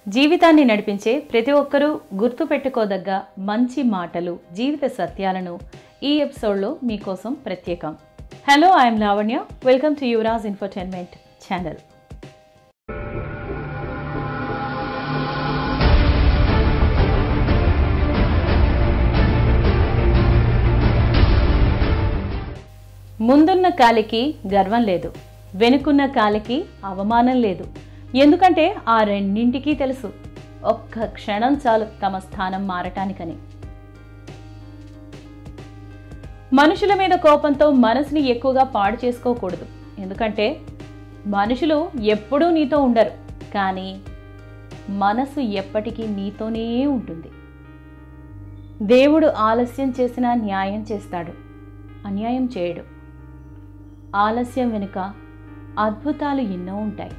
జీవితాన్ని నడిపించే ప్రతి ఒక్కరూ గుర్తుపెట్టుకోదగ్గ మంచి మాటలు జీవిత సత్యాలను ఈ ఎపిసోడ్లో మీకోసం ప్రత్యేకం hello I'm Lavanya welcome to Yuvaraj infotainment channel ముందున్న కాలికి గర్వం లేదు వెనుకున్న కాలికి అవమానం లేదు ఎందుకంటే ఆ రెండింటికి తెలుసు ఒక్క క్షణం చాలు తమ స్థానం మారటానికని మనుషుల మీద కోపంతో మనసుని ఎక్కువగా పాడు చేసుకోకూడదు ఎందుకంటే మనుషులు ఎప్పుడూ నీతో ఉండరు కానీ మనసు ఎప్పటికీ నీతోనే ఉంటుంది దేవుడు ఆలస్యం చేసినా న్యాయం చేస్తాడు అన్యాయం చేయడు ఆలస్యం వెనుక అద్భుతాలు ఎన్నో ఉంటాయి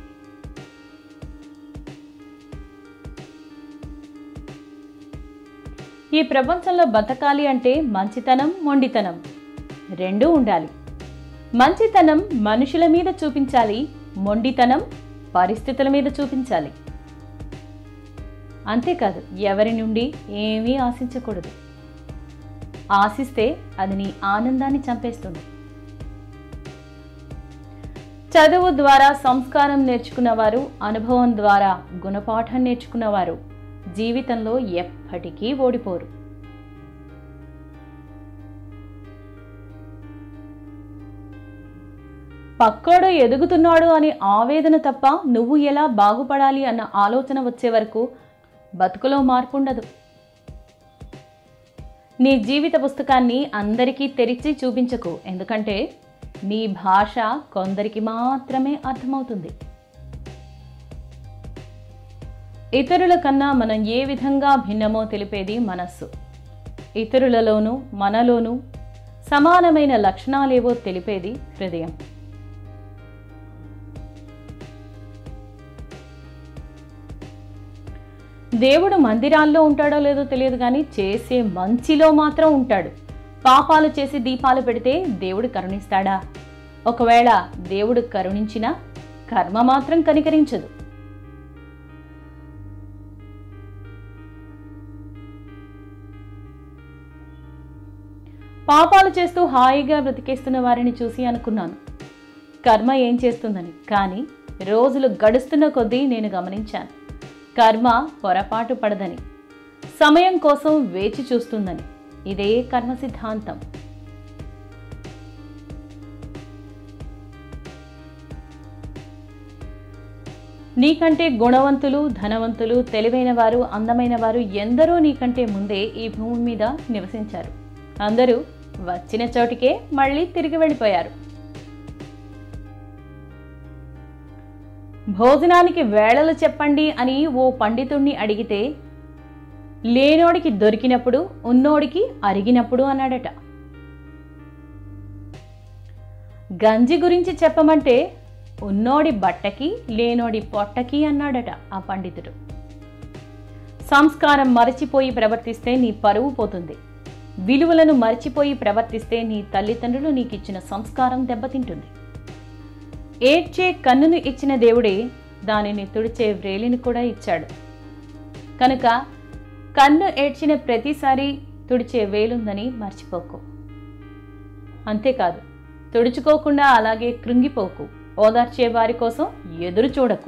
ఈ ప్రపంచంలో బతకాలి అంటే మంచితనం మొండితనం రెండూ ఉండాలి మంచితనం మనుషుల మీద చూపించాలి మొండితనం పరిస్థితుల మీద చూపించాలి అంతేకాదు ఎవరి నుండి ఏమీ ఆశించకూడదు ఆశిస్తే అది నీ ఆనందాన్ని చంపేస్తుంది చదువు ద్వారా సంస్కారం నేర్చుకున్నవారు అనుభవం ద్వారా గుణపాఠం నేర్చుకున్నవారు జీవితంలో ఎప్పటికీ ఓడిపోరు పక్కోడు ఎదుగుతున్నాడు అని ఆవేదన తప్ప నువ్వు ఎలా బాగుపడాలి అన్న ఆలోచన వచ్చే వరకు బతుకులో మార్పు ఉండదు నీ జీవిత పుస్తకాన్ని అందరికీ తెరిచి చూపించకు ఎందుకంటే నీ భాష కొందరికి మాత్రమే అర్థమవుతుంది ఇతరుల కన్నా మనం ఏ విధంగా భిన్నమో తెలిపేది మనస్సు ఇతరులలోనూ మనలోనూ సమానమైన లక్షణాలేవో తెలిపేది హృదయం దేవుడు మందిరాల్లో ఉంటాడో లేదో తెలియదు కానీ చేసే మంచిలో మాత్రం ఉంటాడు పాపాలు చేసి దీపాలు పెడితే దేవుడు కరుణిస్తాడా ఒకవేళ దేవుడు కరుణించినా కర్మ మాత్రం కనికరించదు పాపాలు చేస్తూ హాయిగా బ్రతికేస్తున్న వారిని చూసి అనుకున్నాను కర్మ ఏం చేస్తుందని కానీ రోజులు గడుస్తున్న కొద్దీ నేను గమనించాను కర్మ పొరపాటు పడదని సమయం కోసం వేచి చూస్తుందని ఇదే కర్మ సిద్ధాంతం నీకంటే గుణవంతులు ధనవంతులు తెలివైన వారు అందమైన వారు ఎందరో నీకంటే ముందే ఈ భూమి మీద నివసించారు అందరూ వచ్చిన చోటికే మళ్ళీ తిరిగి వెళ్ళిపోయారు భోజనానికి వేళలు చెప్పండి అని ఓ పండితుణ్ణి అడిగితే లేనోడికి దొరికినప్పుడు ఉన్నోడికి అరిగినప్పుడు అన్నాడట గంజి గురించి చెప్పమంటే ఉన్నోడి బట్టకి లేనోడి పొట్టకి అన్నాడట ఆ పండితుడు సంస్కారం మరచిపోయి ప్రవర్తిస్తే నీ పరువు పోతుంది విలువలను మర్చిపోయి ప్రవర్తిస్తే నీ తల్లిదండ్రులు నీకిచ్చిన సంస్కారం దెబ్బతింటుంది ఏడ్చే కన్నును ఇచ్చిన దేవుడే దానిని తుడిచే వ్రేలిని కూడా ఇచ్చాడు కనుక కన్ను ఏడ్చిన ప్రతిసారి తుడిచే వేలుందని మర్చిపోకు అంతేకాదు తుడుచుకోకుండా అలాగే కృంగిపోకు ఓదార్చే వారి కోసం ఎదురు చూడకు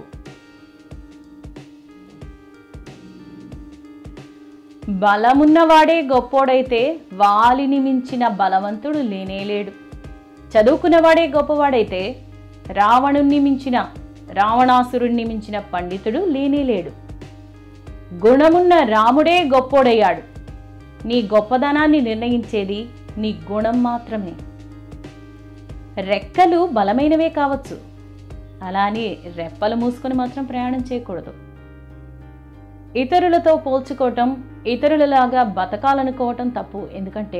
బలమున్నవాడే గొప్పోడైతే వాలిని మించిన బలవంతుడు లేనేలేడు చదువుకున్నవాడే గొప్పవాడైతే రావణుణ్ణి మించిన రావణాసురుణ్ణి మించిన పండితుడు లేనేలేడు గుణమున్న రాముడే గొప్పోడయ్యాడు నీ గొప్పదనాన్ని నిర్ణయించేది నీ గుణం మాత్రమే రెక్కలు బలమైనవే కావచ్చు అలానే రెప్పలు మూసుకొని మాత్రం ప్రయాణం చేయకూడదు ఇతరులతో పోల్చుకోవటం ఇతరులలాగా బతకాలనుకోవటం తప్పు ఎందుకంటే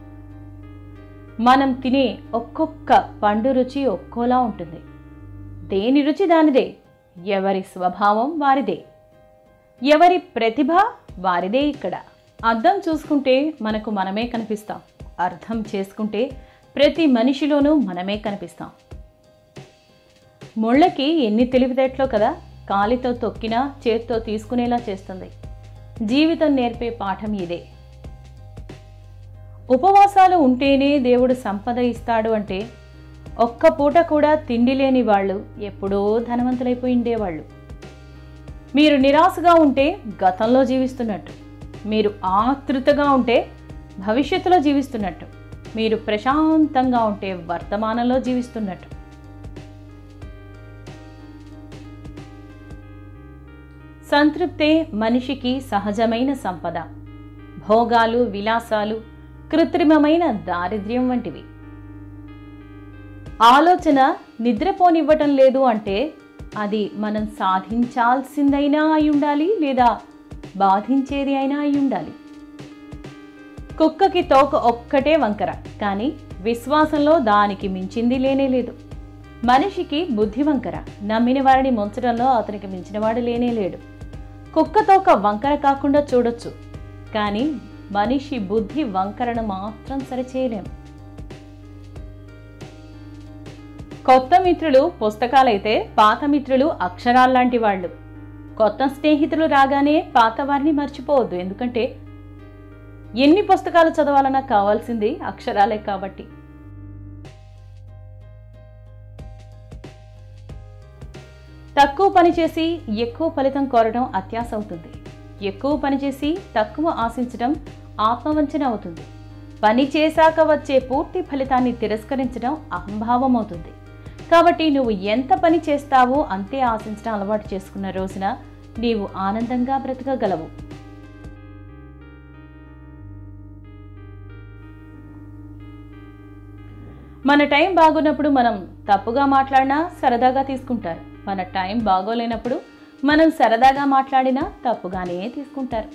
మనం తినే ఒక్కొక్క పండు రుచి ఒక్కోలా ఉంటుంది దేని రుచి దానిదే ఎవరి స్వభావం వారిదే ఎవరి ప్రతిభ వారిదే ఇక్కడ అర్థం చూసుకుంటే మనకు మనమే కనిపిస్తాం అర్థం చేసుకుంటే ప్రతి మనిషిలోనూ మనమే కనిపిస్తాం ముళ్ళకి ఎన్ని తెలివితేటలో కదా కాలితో తొక్కినా చేత్తో తీసుకునేలా చేస్తుంది జీవితం నేర్పే పాఠం ఇదే ఉపవాసాలు ఉంటేనే దేవుడు సంపద ఇస్తాడు అంటే ఒక్క పూట కూడా తిండి లేని వాళ్ళు ఎప్పుడో ధనవంతులైపోయి ఉండేవాళ్ళు మీరు నిరాశగా ఉంటే గతంలో జీవిస్తున్నట్టు మీరు ఆతృతగా ఉంటే భవిష్యత్తులో జీవిస్తున్నట్టు మీరు ప్రశాంతంగా ఉంటే వర్తమానంలో జీవిస్తున్నట్టు సంతృప్తే మనిషికి సహజమైన సంపద భోగాలు విలాసాలు కృత్రిమమైన దారిద్ర్యం వంటివి ఆలోచన నిద్రపోనివ్వటం లేదు అంటే అది మనం సాధించాల్సిందైనా అయి ఉండాలి లేదా బాధించేది అయినా అయి ఉండాలి కుక్కకి తోక ఒక్కటే వంకర కానీ విశ్వాసంలో దానికి మించింది లేనే లేదు మనిషికి బుద్ధి వంకర నమ్మిన వారిని ముంచడంలో అతనికి మించినవాడు లేనే లేడు కుక్క తోక వంకర కాకుండా చూడొచ్చు కానీ మనిషి బుద్ధి వంకరను మాత్రం సరిచేయలేం కొత్త మిత్రులు పుస్తకాలైతే పాత మిత్రులు అక్షరాల్లాంటి వాళ్ళు కొత్త స్నేహితులు రాగానే పాత వారిని మర్చిపోవద్దు ఎందుకంటే ఎన్ని పుస్తకాలు చదవాలన్నా కావాల్సింది అక్షరాలే కాబట్టి తక్కువ పని చేసి ఎక్కువ ఫలితం కోరడం అత్యాశ అవుతుంది ఎక్కువ పని చేసి తక్కువ ఆశించడం ఆత్మవంచన అవుతుంది పని చేశాక వచ్చే పూర్తి ఫలితాన్ని తిరస్కరించడం అహంభావం అవుతుంది కాబట్టి నువ్వు ఎంత పని చేస్తావో అంతే ఆశించడం అలవాటు చేసుకున్న రోజున నీవు ఆనందంగా బ్రతకగలవు మన టైం బాగున్నప్పుడు మనం తప్పుగా మాట్లాడినా సరదాగా తీసుకుంటారు మన టైం బాగోలేనప్పుడు మనం సరదాగా మాట్లాడినా తప్పుగానే తీసుకుంటారు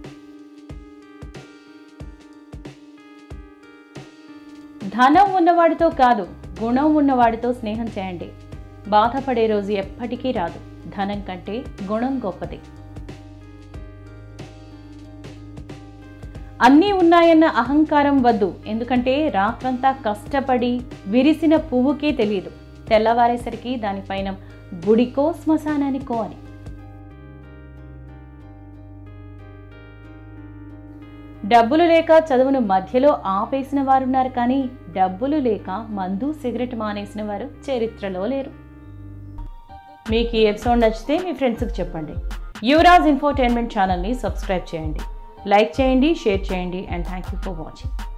ధనం ఉన్నవాడితో కాదు గుణం ఉన్నవాడితో స్నేహం చేయండి బాధపడే రోజు ఎప్పటికీ రాదు ధనం కంటే గుణం గొప్పది అన్నీ ఉన్నాయన్న అహంకారం వద్దు ఎందుకంటే రాత్రంతా కష్టపడి విరిసిన పువ్వుకే తెలియదు తెల్లవారేసరికి దానిపైన గుడికో శ్మశానానికో అని డబ్బులు లేక చదువును మధ్యలో ఆపేసిన వారున్నారు కానీ డబ్బులు లేక మందు సిగరెట్ మానేసిన వారు చరిత్రలో లేరు మీకు ఈ ఎపిసోడ్ నచ్చితే మీ ఫ్రెండ్స్కి చెప్పండి యువరాజ్ ఇన్ఫోటైన్మెంట్ ఛానల్ని సబ్స్క్రైబ్ చేయండి లైక్ చేయండి షేర్ చేయండి and thank you for watching